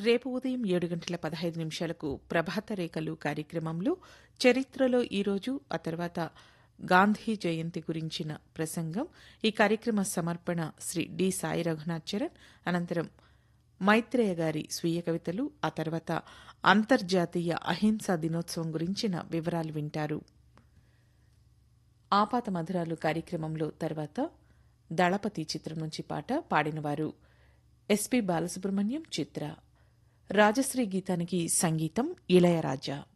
రేపు ఉదయం ఏడు గంటల పదహైదు నిమిషాలకు ప్రభాత రేఖలు కార్యక్రమంలో చరిత్రలో ఈరోజు ఆ తర్వాత గాంధీ జయంతి గురించిన ప్రసంగం ఈ కార్యక్రమ సమర్పణ శ్రీ డి సాయి రఘునాథ్ చరణ్ అనంతరం మైత్రేయ గారి స్వీయ కవితలు ఆ తర్వాత అంతర్జాతీయ అహింసా దినోత్సవం గురించిన వివరాలు వింటారు ఆపాత మధురాలు కార్యక్రమంలో తర్వాత దళపతి చిత్రం నుంచి పాట పాడినవారు ఎస్పి బాలసుబ్రహ్మణ్యం చిత్ర రాజశ్రీ గీతానికి సంగీతం ఇళయరాజా